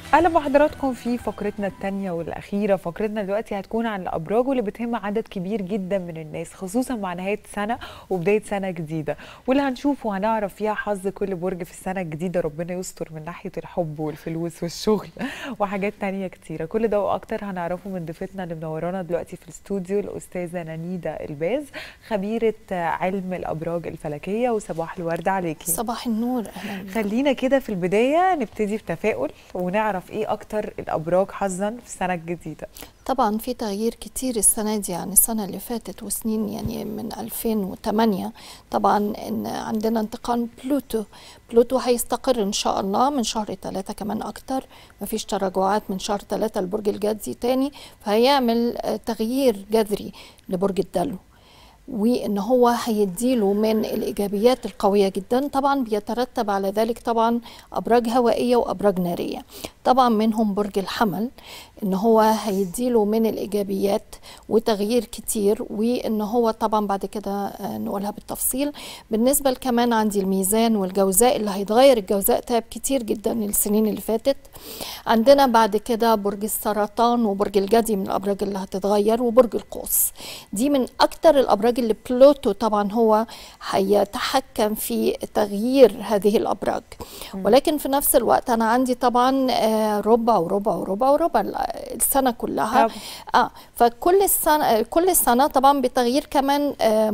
اهلا بحضراتكم في فقرتنا الثانيه والاخيره فقرتنا دلوقتي هتكون عن الابراج واللي بتهم عدد كبير جدا من الناس خصوصا مع نهايه سنه وبدايه سنه جديده واللي هنشوفه وهنعرف فيها حظ كل برج في السنه الجديده ربنا يستر من ناحيه الحب والفلوس والشغل وحاجات تانية كتيره كل ده واكتر هنعرفه من ضيفتنا اللي منورانا دلوقتي في الاستوديو الاستاذه نانيدا الباز خبيره علم الابراج الفلكيه وصباح الورد عليكي صباح النور اهلا بك. خلينا كده في البدايه نبتدي بتفاؤل ونعرف ايه اكتر الابراج حظا في السنه الجديده طبعا في تغيير كتير السنه دي عن السنه اللي فاتت وسنين يعني من 2008 طبعا ان عندنا انتقال بلوتو بلوتو هيستقر ان شاء الله من شهر ثلاثة كمان اكتر مفيش تراجعات من شهر ثلاثة لبرج الجدي تاني فهيعمل تغيير جذري لبرج الدلو وان هو هيديله من الايجابيات القويه جدا طبعا بيترتب على ذلك طبعا ابراج هوائيه وابراج ناريه طبعا منهم برج الحمل ان هو هيديله من الايجابيات وتغيير كتير وان هو طبعا بعد كده نقولها بالتفصيل بالنسبه كمان عندي الميزان والجوزاء اللي هيتغير الجوزاء تعب كتير جدا السنين اللي فاتت عندنا بعد كده برج السرطان وبرج الجدي من الابراج اللي هتتغير وبرج القوس دي من اكتر الابراج اللي بلوتو طبعا هو هيتحكم في تغيير هذه الابراج ولكن في نفس الوقت انا عندي طبعا ربع وربع وربع وربع السنه كلها طب. اه فكل السنه كل السنه طبعا بتغيير كمان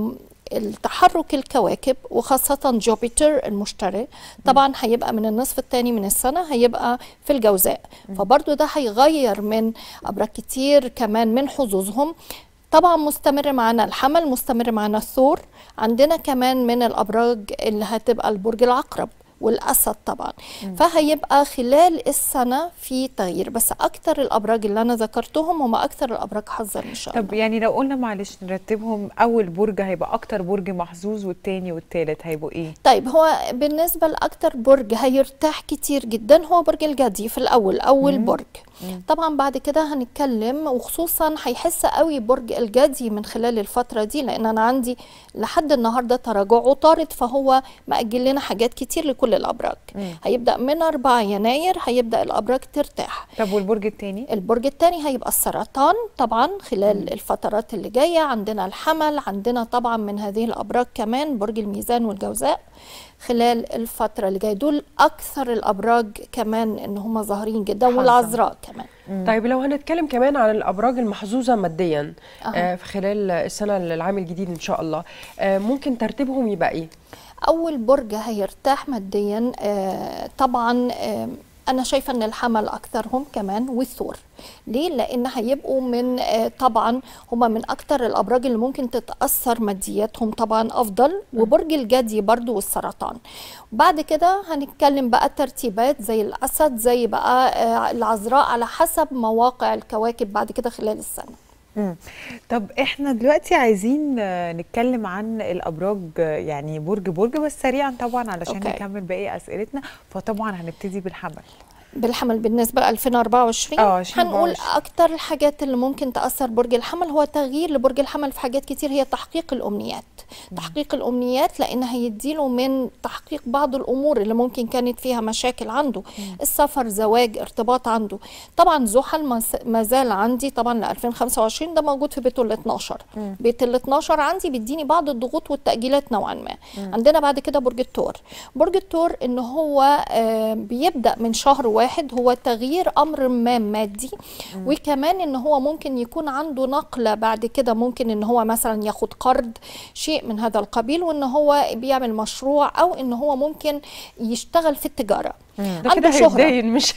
التحرك الكواكب وخاصة جوبيتر المشتري طبعا هيبقى من النصف الثاني من السنة هيبقى في الجوزاء فبرضو ده هيغير من أبراج كتير كمان من حظوظهم طبعا مستمر معنا الحمل مستمر معنا الثور عندنا كمان من الابراج اللي هتبقى البرج العقرب والاسد طبعا م. فهيبقى خلال السنه في تغيير بس اكتر الابراج اللي انا ذكرتهم هم اكتر الابراج حظا ان شاء الله طب يعني لو قلنا معلش نرتبهم اول برج هيبقى اكتر برج محظوظ والتاني والتالت هيبقوا ايه طيب هو بالنسبه لاكتر برج هيرتاح كتير جدا هو برج الجدي في الاول اول م. برج م. طبعا بعد كده هنتكلم وخصوصا هيحس قوي برج الجدي من خلال الفتره دي لان انا عندي لحد النهارده تراجع عطارد فهو مأجل لنا حاجات كتير لكل الابراج مم. هيبدا من 4 يناير هيبدا الابراج ترتاح طب والبرج الثاني البرج الثاني هيبقى السرطان طبعا خلال مم. الفترات اللي جايه عندنا الحمل عندنا طبعا من هذه الابراج كمان برج الميزان والجوزاء خلال الفتره اللي جايه دول اكثر الابراج كمان ان هم ظاهرين جدا حزن. والعذراء كمان مم. طيب لو هنتكلم كمان عن الابراج المحظوظه ماديا أه. آه في خلال السنه العام الجديد ان شاء الله آه ممكن ترتيبهم يبقى ايه اول برج هيرتاح ماديا آه طبعا آه انا شايفه ان الحمل اكثرهم كمان والثور ليه لان هيبقوا من آه طبعا هم من اكثر الابراج اللي ممكن تتاثر مادياتهم طبعا افضل وبرج الجدي برضو والسرطان بعد كده هنتكلم بقى ترتيبات زي الاسد زي بقى آه العذراء على حسب مواقع الكواكب بعد كده خلال السنه مم. طب احنا دلوقتي عايزين نتكلم عن الابراج يعني برج برج بس سريعا طبعا علشان أوكي. نكمل باقي اسئلتنا فطبعا هنبتدي بالحمل بالحمل بالنسبه ل 2024 اه هنقول اكتر الحاجات اللي ممكن تاثر برج الحمل هو تغيير لبرج الحمل في حاجات كتير هي تحقيق الامنيات مم. تحقيق الامنيات لان هيديله من تحقيق بعض الامور اللي ممكن كانت فيها مشاكل عنده مم. السفر زواج ارتباط عنده طبعا زحل ما زال عندي طبعا ل 2025 ده موجود في بيته ال 12 مم. بيت ال 12 عندي بيديني بعض الضغوط والتاجيلات نوعا ما مم. عندنا بعد كده برج الثور برج الثور ان هو آه بيبدا من شهر واحد واحد هو تغيير امر ما مادي م. وكمان ان هو ممكن يكون عنده نقله بعد كده ممكن ان هو مثلا ياخد قرض شيء من هذا القبيل وان هو بيعمل مشروع او ان هو ممكن يشتغل في التجاره ده كده هيتدين مش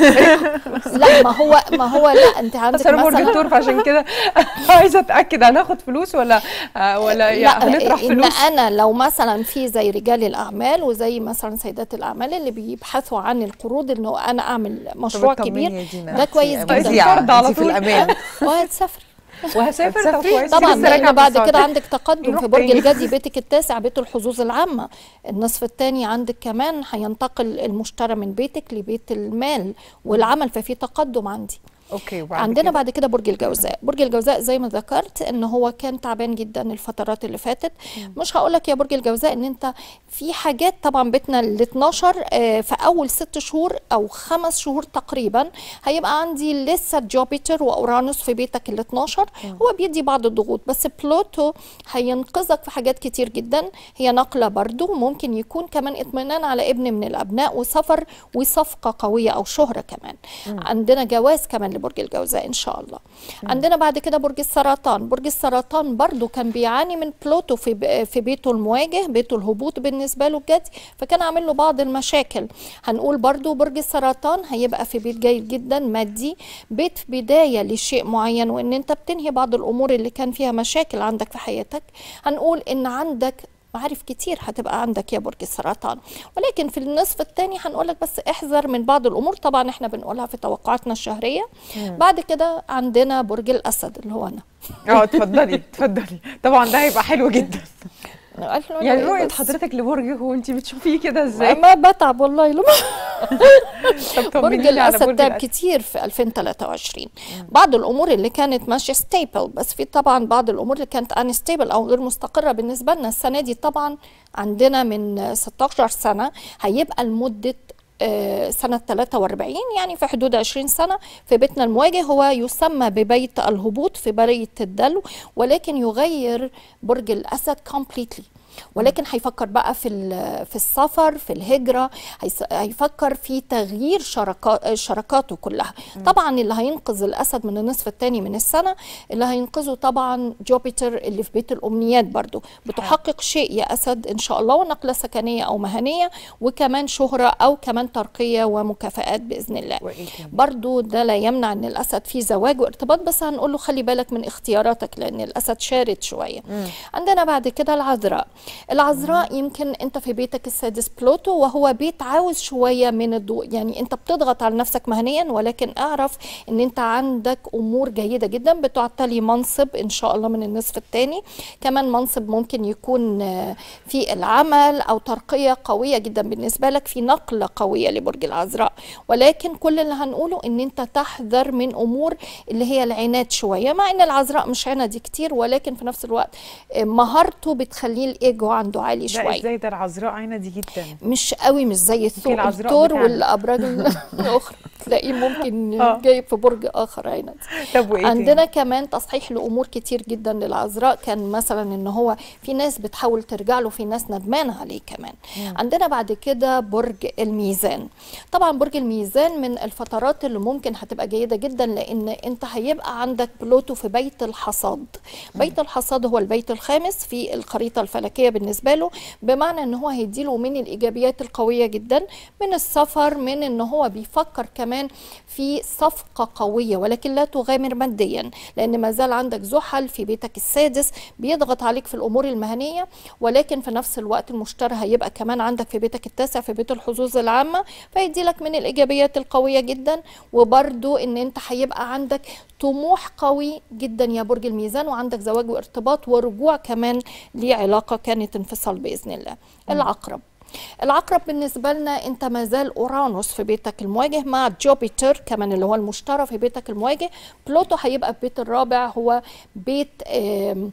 لا ما هو ما هو لا انت عندك مثلا برج الثور فعشان كده عايزه اتاكد هناخد فلوس ولا ولا يعني هنطرح إن فلوس انا لو مثلا في زي رجال الاعمال وزي مثلا سيدات الاعمال اللي بيبحثوا عن القروض انه انا اعمل مشروع كبير ده كويس جدا على في الامان وهتسافري وهسافر طب كويس طبعا لسه راجعة لان بعد من كده السعودية. عندك تقدم نروح في برج تاني. الجدي بيتك التاسع بيت الحظوظ العامه النصف الثاني عندك كمان هينتقل المشترى من بيتك لبيت المال والعمل ففي تقدم عندي اوكي وبعد عندنا كده؟ بعد كده برج الجوزاء برج الجوزاء زي ما ذكرت ان هو كان تعبان جدا الفترات اللي فاتت مش هقول لك يا برج الجوزاء ان انت في حاجات طبعا بيتنا ال 12 آه، في اول ست شهور او خمس شهور تقريبا هيبقى عندي لسه جوبيتر واورانوس في بيتك ال 12 هو بيدي بعض الضغوط بس بلوتو هينقذك في حاجات كتير جدا هي نقله برضو ممكن يكون كمان اطمئنان على ابن من الابناء وسفر وصفقه قويه او شهره كمان عندنا جواز كمان لبرج الجوزاء ان شاء الله عندنا بعد كده برج السرطان برج السرطان برضو كان بيعاني من بلوتو في ب- في بيته المواجه بيته الهبوط بالنسبه له الجدي فكان عامل له بعض المشاكل هنقول برضو برج السرطان هيبقى في بيت جيد جدا مادي بيت بدايه لشيء معين وان انت بتنهي بعض الامور اللي كان فيها مشاكل عندك في حياتك هنقول ان عندك معارف كتير هتبقى عندك يا برج السرطان ولكن في النصف الثاني هنقول لك بس احذر من بعض الامور طبعا احنا بنقولها في توقعاتنا الشهريه بعد كده عندنا برج الاسد اللي هو انا اه اتفضلي اتفضلي طبعا ده هيبقى حلو جدا يعني رؤيه حضرتك لبرجك وانت بتشوفيه كده ازاي ما بتعب والله لما طب برج طمنيني على الاسد تعب الأسد. كتير في 2023 بعض الامور اللي كانت ماشيه ستيبل بس في طبعا بعض الامور اللي كانت انستيبل او غير مستقره بالنسبه لنا السنه دي طبعا عندنا من 16 سنه هيبقى لمده آه، سنة 43 يعني في حدود 20 سنة في بيتنا المواجه هو يسمى ببيت الهبوط في برية الدلو ولكن يغير برج الأسد completely ولكن هيفكر بقى في ال- في السفر في الهجره هيس- هيفكر في تغيير شركات شركاته كلها طبعا اللي هينقذ الاسد من النصف الثاني من السنه اللي هينقذه طبعا جوبيتر اللي في بيت الامنيات برضو بتحقق شيء يا اسد ان شاء الله ونقله سكنيه او مهنيه وكمان شهره او كمان ترقيه ومكافآت باذن الله وإيه كمان؟ برضو ده لا يمنع ان الاسد فيه زواج وارتباط بس هنقول له خلي بالك من اختياراتك لان الاسد شارد شويه عندنا بعد كده العذراء العذراء يمكن انت في بيتك السادس بلوتو وهو بيت عاوز شويه من الضوء يعني انت بتضغط على نفسك مهنيا ولكن اعرف ان انت عندك امور جيده جدا بتعتلي منصب ان شاء الله من النصف الثاني كمان منصب ممكن يكون آه، في العمل او ترقيه قويه جدا بالنسبه لك في نقله قويه لبرج العذراء ولكن كل اللي هنقوله ان انت تحذر من امور اللي هي العناد شويه مع ان العذراء مش عندي كتير ولكن في نفس الوقت آه، مهارته بتخليه الايجو عنده عالي ده شويه ازاي ده العذراء عندي جدا مش قوي مش زي الثور العذراء الثور بتاعنا. والابراج الاخرى تلاقيه ممكن آه. جايب في برج اخر عينك طب وايه عندنا تاني؟ كمان تصحيح لامور كتير جدا للعذراء كان مثلا ان هو في ناس بتحاول ترجع له في ناس ندمانه عليه كمان عندنا بعد كده برج الميزان طبعا برج الميزان من الفترات اللي ممكن هتبقى جيده جدا لان انت هيبقى عندك بلوتو في بيت الحصاد بيت الحصاد هو البيت الخامس في الخريطه الفلكيه بالنسبه له بمعنى ان هو هيديله من الايجابيات القويه جدا من السفر من ان هو بيفكر كمان في صفقه قويه ولكن لا تغامر ماديا لان ما زال عندك زحل في بيتك السادس بيضغط عليك في الامور المهنيه ولكن في نفس الوقت المشتري هيبقى كمان عندك في بيتك التاسع في بيت الحظوظ العامه فيدي لك من الايجابيات القويه جدا وبرده ان انت هيبقى عندك طموح قوي جدا يا برج الميزان وعندك زواج وارتباط ورجوع كمان لعلاقه كانت انفصال باذن الله العقرب العقرب بالنسبة لنا انت ما زال اورانوس في بيتك المواجه مع جوبيتر كمان اللي هو المشترى في بيتك المواجه بلوتو هيبقى في بيت الرابع هو بيت آم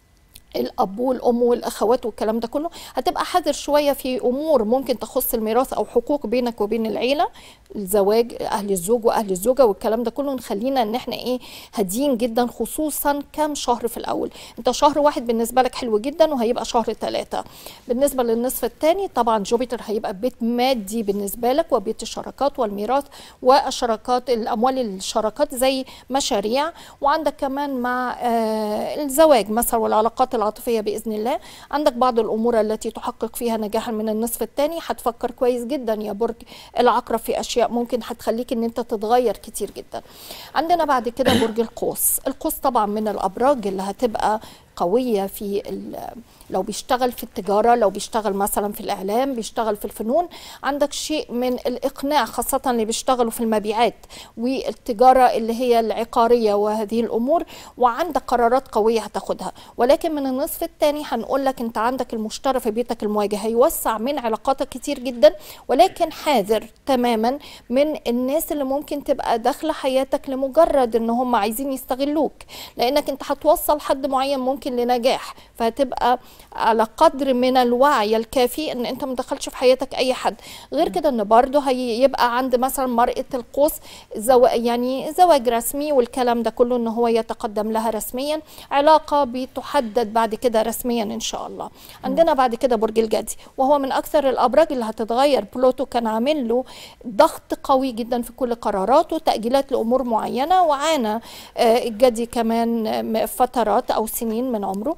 الاب والام والاخوات والكلام ده كله هتبقى حذر شويه في امور ممكن تخص الميراث او حقوق بينك وبين العيله الزواج اهل الزوج واهل الزوجه والكلام ده كله نخلينا ان احنا ايه هاديين جدا خصوصا كام شهر في الاول انت شهر واحد بالنسبه لك حلو جدا وهيبقى شهر ثلاثه بالنسبه للنصف الثاني طبعا جوبيتر هيبقى بيت مادي بالنسبه لك وبيت الشراكات والميراث والشراكات الاموال الشراكات زي مشاريع وعندك كمان مع آه الزواج مثلا والعلاقات العاطفيه باذن الله عندك بعض الامور التي تحقق فيها نجاحا من النصف الثاني هتفكر كويس جدا يا برج العقرب في اشياء ممكن هتخليك ان انت تتغير كتير جدا عندنا بعد كده برج القوس القوس طبعا من الابراج اللي هتبقى قويه في لو بيشتغل في التجاره لو بيشتغل مثلا في الاعلام بيشتغل في الفنون عندك شيء من الاقناع خاصه اللي بيشتغلوا في المبيعات والتجاره اللي هي العقاريه وهذه الامور وعندك قرارات قويه هتاخدها ولكن من النصف الثاني هنقول لك انت عندك المشترى في بيتك المواجه هيوسع من علاقاتك كتير جدا ولكن حاذر تماما من الناس اللي ممكن تبقى داخله حياتك لمجرد ان هم عايزين يستغلوك لانك انت هتوصل حد معين ممكن لنجاح فهتبقى على قدر من الوعي الكافي ان انت ما تدخلش في حياتك اي حد غير كده ان برضه هيبقى عند مثلا مرأة القوس زو يعني زواج رسمي والكلام ده كله ان هو يتقدم لها رسميا علاقه بتحدد بعد كده رسميا ان شاء الله عندنا بعد كده برج الجدي وهو من اكثر الابراج اللي هتتغير بلوتو كان عامل له ضغط قوي جدا في كل قراراته تاجيلات لامور معينه وعانى الجدي كمان فترات او سنين من عمره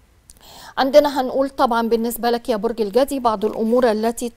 عندنا هنقول طبعا بالنسبة لك يا برج الجدي بعض الأمور التي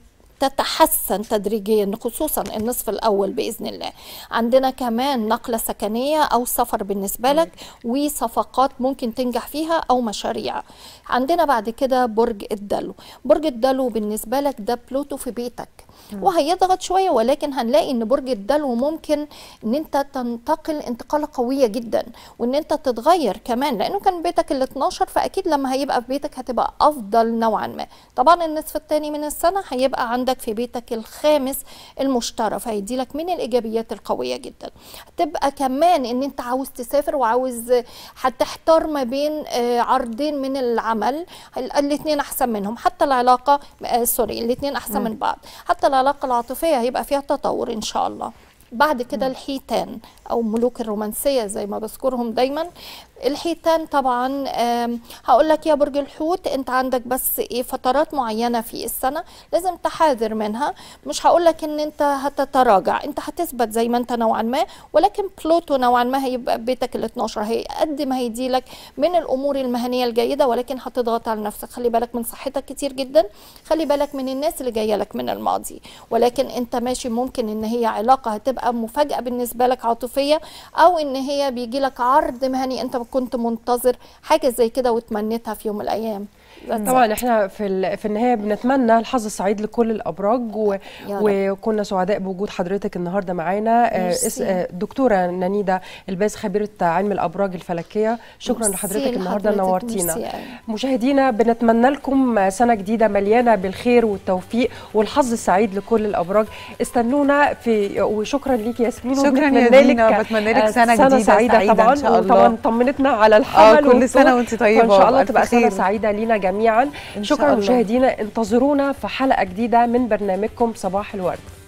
تتحسن تدريجيا خصوصا النصف الاول باذن الله عندنا كمان نقله سكنيه او سفر بالنسبه لك وصفقات ممكن تنجح فيها او مشاريع عندنا بعد كده برج الدلو برج الدلو بالنسبه لك ده بلوتو في بيتك وهيضغط شويه ولكن هنلاقي ان برج الدلو ممكن ان انت تنتقل انتقاله قويه جدا وان انت تتغير كمان لانه كان بيتك ال 12 فاكيد لما هيبقى في بيتك هتبقى افضل نوعا ما طبعا النصف الثاني من السنه هيبقى عندك في بيتك الخامس المشترى فهيدي لك من الايجابيات القويه جدا هتبقى كمان ان انت عاوز تسافر وعاوز هتحتار ما بين عرضين من العمل الاثنين احسن منهم حتى العلاقه سوري الاثنين احسن من بعض حتى العلاقه العاطفيه هيبقى فيها تطور ان شاء الله بعد كده الحيتان او ملوك الرومانسيه زي ما بذكرهم دايما الحيتان طبعا هقول لك يا برج الحوت انت عندك بس ايه فترات معينه في السنه لازم تحاذر منها مش هقول لك ان انت هتتراجع انت هتثبت زي ما انت نوعا ما ولكن بلوتو نوعا ما هيبقى بيتك ال 12 هيقدم هيدي لك من الامور المهنيه الجيده ولكن هتضغط على نفسك خلي بالك من صحتك كتير جدا خلي بالك من الناس اللي جايه لك من الماضي ولكن انت ماشي ممكن ان هي علاقه هتبقى مفاجاه بالنسبه لك عاطفيه او ان هي بيجي لك عرض مهني انت كنت منتظر حاجه زي كده وتمنيتها في يوم من الايام طبعا احنا في في النهايه بنتمنى الحظ السعيد لكل الابراج و... وكنا سعداء بوجود حضرتك النهارده معانا دكتوره نانيدا الباز خبيره علم الابراج الفلكيه شكرا لحضرتك النهارده نورتينا مشاهدينا بنتمنى لكم سنه جديده مليانه بالخير والتوفيق والحظ السعيد لكل الابراج استنونا في وشكرا ليك ياسمين شكرا يا دينا بتمنى لك سنه, سنة جديده سعيده, سعيدة طبعا إن شاء الله. وطبعا طمنتنا على الحمل كل سنه وانت طيبه وان شاء الله تبقى سنه سعيده لينا جميعا إن شاء شكرا الله. مشاهدينا انتظرونا في حلقه جديده من برنامجكم صباح الورد